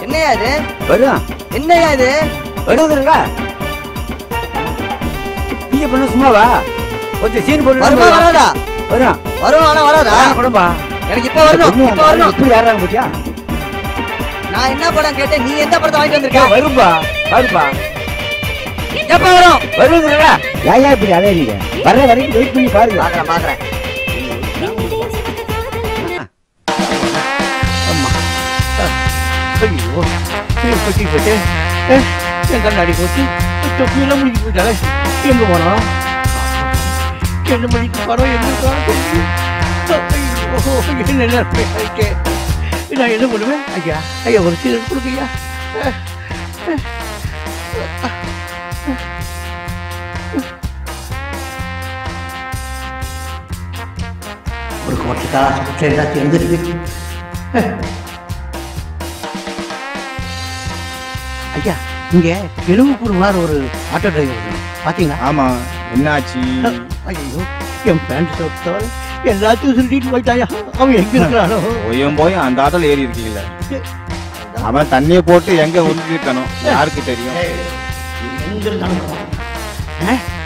என்னையா இது வரும் என்னையா இது வருவதுங்க நீங்க பண்ண சும்மாவா கொஞ்சம் சீன் போட்டு வருமா வராதா வரும் வரும் ஆனா வராதா கொடுப்பா எனக்கு இப்ப வரணும் இப்ப வரணும் எப்படி ஏறாங்க பத்தியா நான் என்ன படம் கேட்டேன் நீ எந்த படத்தை வாங்கிட்டு வந்திருக்க வரும்பா வரும்பா எப்ப வரும் வருவதுங்க ஏன் ஏன் இப்படி அலையறீங்க வர்ற வரைக்கும் வெயிட் பண்ணி பாருங்க பாக்குறேன் பாக்குறேன் ஐயோ ஏன் பட்டி போட்டு என் கண்ணாடி போட்டு தொப்பியெல்லாம் முடிஞ்சு போயிட்டாலே எங்க போனோம் என்ன மணிக்கு போறோம் என்ன காணும் ஐயோ என்ன நிலைமையா இருக்கேன் நான் என்ன பண்ணுவேன் ஐயா ஐயா ஒரு சீரட் கொடுங்கய்யா ஒரு கோட்டை சுற்ற ஏதாச்சும் இருந்துருக்கு ஐயா இங்க எலும்புக்கூர் மாதிரி ஒரு ஆட்டோ டிரைவர் இருக்கான். பாத்தீங்களா ஆமா என்னாச்சு ஐயோ என் பேண்ட் ஷர்ட் தவிர எல்லாத்தையும் சுருட்டிட்டு போயிட்டாயா அவன் எங்க இருக்கிறானோ போயும் போய் அந்த ஆட்டோல ஏறி இருக்கீங்கள அவன் தண்ணியை போட்டு எங்க உருட்டிருக்கணும் யாருக்கு தெரியும் எங்க இருந்தாலும்